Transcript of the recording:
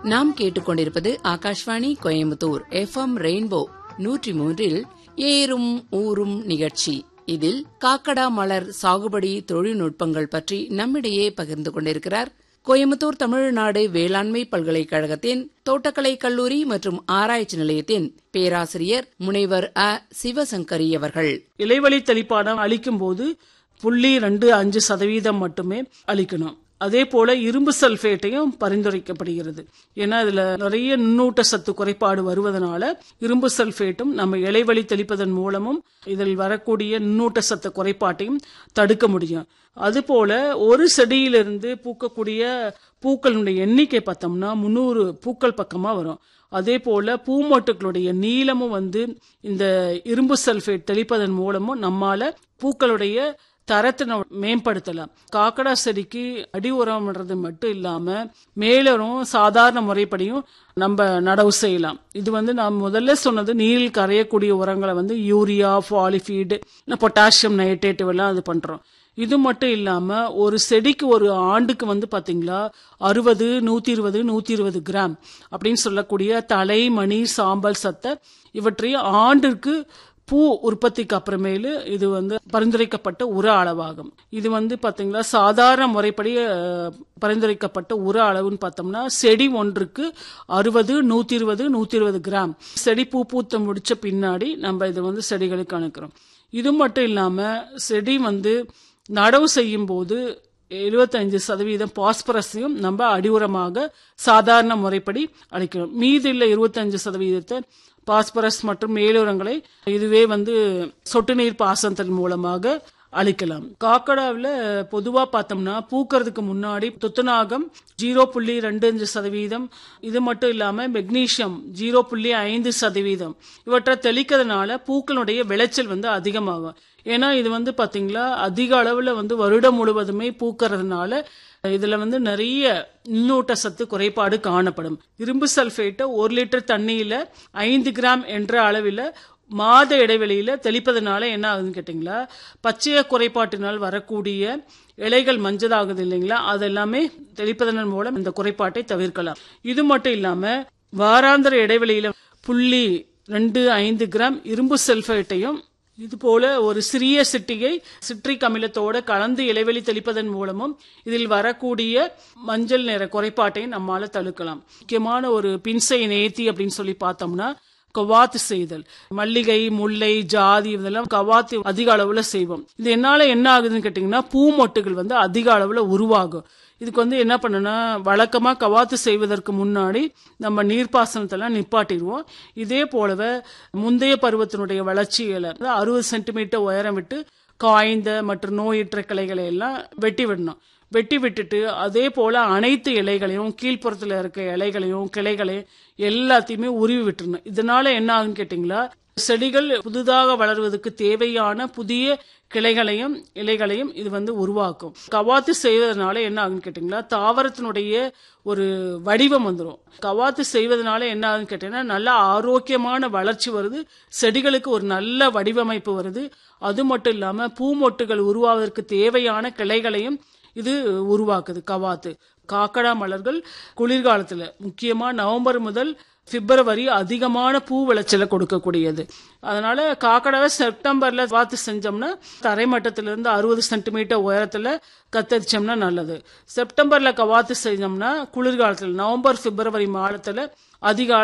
நாம் கேட்டுக்கொண்டிருப்பது Akashvani Coimbatore FM rainbow நூற்றி மூன்றில் ஏறும் ஊரும் நிகழ்ச்சி இதில் காக்கடா மலர் சாகுபடி தொழில்நுட்பங்கள் பற்றி நம்மிடையே பகிர்ந்து கொண்டிருக்கிறார் கோயம்புத்தூர் தமிழ்நாடு வேளாண்மை பல்கலைக்கழகத்தின் தோட்டக்கலை கல்லூரி மற்றும் ஆராய்ச்சி நிலையத்தின் பேராசிரியர் முனைவர் அ சிவசங்கரி அவர்கள் இலைவழி தெளிப்பானம் அளிக்கும் போது புள்ளி ரெண்டு அஞ்சு சதவீதம் மட்டுமே அளிக்கணும் அதே போல இரும்பு சல்பேட்டையும் பரிந்துரைக்கப்படுகிறது ஏன்னா இதுல நிறைய நுண்ணூட்ட சத்து குறைபாடு வருவதனால இரும்பு சல்பேட்டும் நம்ம இலைவழி தெளிப்பதன் மூலமும் இதில் வரக்கூடிய நுண்ணூட்ட சத்து குறைபாட்டையும் தடுக்க முடியும் அதுபோல ஒரு செடியிலிருந்து பூக்கக்கூடிய பூக்களுடைய எண்ணிக்கை பார்த்தோம்னா முந்நூறு பூக்கள் பக்கமா வரும் அதே போல பூமொட்டுகளுடைய நீளமும் வந்து இந்த இரும்பு சல்பேட் தெளிப்பதன் மூலமும் நம்மால பூக்களுடைய தரத்தை நம்ம மேம்படுத்தலாம் காக்கடா செடிக்கு அடி உரம்ன்றது மட்டும் இல்லாம மேலரும் சாதாரண முறைப்படியும் நம்ம நடவு செய்யலாம் இது வந்து நான் முதல்ல சொன்னது நீரில் கரையக்கூடிய உரங்களை வந்து யூரியா ஃபாலிஃபீடு பொட்டாசியம் நைட்ரேட் எல்லாம் இது பண்றோம் இது மட்டும் இல்லாம ஒரு செடிக்கு ஒரு ஆண்டுக்கு வந்து பாத்தீங்களா அறுபது நூத்தி இருபது நூத்தி இருபது கிராம் அப்படின்னு சொல்லக்கூடிய தலை மணி சாம்பல் சத்தை இவற்றை ஆண்டிற்கு பூ உற்பத்திக்கு அப்புறமேலு இது வந்து பரிந்துரைக்கப்பட்ட உர அளவாகும் இது வந்து பாத்தீங்களா சாதாரண முறைப்படி அஹ், பரிந்துரைக்கப்பட்ட உர அளவுன்னு பார்த்தோம்னா செடி ஒன்றுக்கு அறுபது நூத்தி இருபது நூத்தி இருபது கிராம் செடி பூ பூத்த முடிச்ச பின்னாடி நம்ம இது வந்து செடிகளுக்கு அனுக்கிறோம் இது மட்டும் இல்லாம செடி வந்து நடவு செய்யும் போது எழுபத்தஞ்சு சதவீதம் பாஸ்பரஸையும் நம்ம அடியுரமாக சாதாரண முறைப்படி அளிக்கிறோம் மீதி உள்ள இருபத்தஞ்சு சதவீதத்தை பாஸ்பரஸ் மற்றும் மேலுரங்களை இதுவே வந்து சொட்டு நீர் பாசனத்தின் மூலமாக அளிக்கலாம் காக்கடாவில் பொதுவா பார்த்தோம்னா பூக்கறதுக்கு முன்னாடி துத்தநாகம் ஜீரோ புள்ளி ரெண்டு அஞ்சு சதவீதம் இது மட்டும் இல்லாம மெக்னீசியம் ஜீரோ புள்ளி ஐந்து சதவீதம் இவற்றை தெளிக்கிறதுனால பூக்களுடைய விளைச்சல் வந்து அதிகமாகும் ஏன்னா இது வந்து பாத்தீங்களா அதிக அளவுல வந்து வருடம் முழுவதுமே பூக்கறதுனால இதுல வந்து நிறைய நுண்ணூட்ட சத்து குறைபாடு காணப்படும் இரும்பு சல்பேட்டை ஒரு லிட்டர் தண்ணியில ஐந்து கிராம் என்ற அளவில் மாத இடைவெளியில தெளிப்பதனால என்ன ஆகுதுன்னு கேட்டிங்களா பச்சைய குறைபாட்டினால் வரக்கூடிய இலைகள் மஞ்சளாகுது இல்லைங்களா அதெல்லாமே தெளிப்பதன் மூலம் இந்த குறைபாட்டை தவிர்க்கலாம் இது மட்டும் இல்லாம வாராந்திர இடைவெளியில புள்ளி ரெண்டு ஐந்து கிராம் இரும்பு சல்பேட்டையும் இது போல ஒரு சிறிய சிட்டிகை சிட்ரிக் அமிலத்தோட கலந்து இலைவெளி தெளிப்பதன் மூலமும் இதில் வரக்கூடிய மஞ்சள் நிற குறைபாட்டையும் நம்மால தடுக்கலாம் முக்கியமான ஒரு பின்சை நேர்த்தி அப்படின்னு சொல்லி பார்த்தோம்னா கவாத்து செய்தல் மல்லிகை முல்லை ஜாதி இதெல்லாம் கவாத்து அதிக அளவுல செய்வோம் இது என்னால என்ன ஆகுதுன்னு கேட்டீங்கன்னா பூமொட்டுகள் வந்து அதிக அளவுல உருவாகும் இதுக்கு வந்து என்ன பண்ணனா வழக்கமா கவாத்து செய்வதற்கு முன்னாடி நம்ம நீர்ப்பாசனத்தெல்லாம் நிப்பாட்டிடுவோம் இதே போலவே முந்தைய பருவத்தினுடைய வளர்ச்சிகளை அறுபது சென்டிமீட்டர் உயரம் விட்டு காய்ந்த மற்றும் நோயற்ற கிளைகளை எல்லாம் வெட்டி விடணும் வெட்டி விட்டுட்டு அதே போல அனைத்து இலைகளையும் கீழ்ப்புறத்துல இருக்க இலைகளையும் கிளைகளையும் எல்லாத்தையுமே உருவி விட்டுறணும் இதனால என்ன ஆகுன்னு கேட்டீங்களா செடிகள் புதிதாக வளர்வதற்கு தேவையான புதிய கிளைகளையும் இலைகளையும் இது வந்து உருவாக்கும் கவாத்து செய்வதனால என்ன ஆகுன்னு கேட்டீங்களா தாவரத்தினுடைய ஒரு வடிவம் வந்துடும் கவாத்து செய்வதனால என்ன ஆகுன்னு கேட்டீங்கன்னா நல்ல ஆரோக்கியமான வளர்ச்சி வருது செடிகளுக்கு ஒரு நல்ல வடிவமைப்பு வருது அது மட்டும் இல்லாம பூமொட்டுகள் உருவாவதற்கு தேவையான கிளைகளையும் இது உருவாக்குது கவாத்து காக்கடா மலர்கள் குளிர்காலத்துல முக்கியமா நவம்பர் முதல் பிப்ரவரி அதிகமான பூ விளைச்சலை கொடுக்கக்கூடியது அதனால காக்கடாவை செப்டம்பர்ல வாத்து செஞ்சோம்னா தரைமட்டத்திலிருந்து அறுபது சென்டிமீட்டர் உயரத்துல கத்தரிச்சோம்னா நல்லது செப்டம்பர்ல கவாத்து செஞ்சோம்னா குளிர்காலத்துல நவம்பர் பிப்ரவரி மாதத்துல அதிக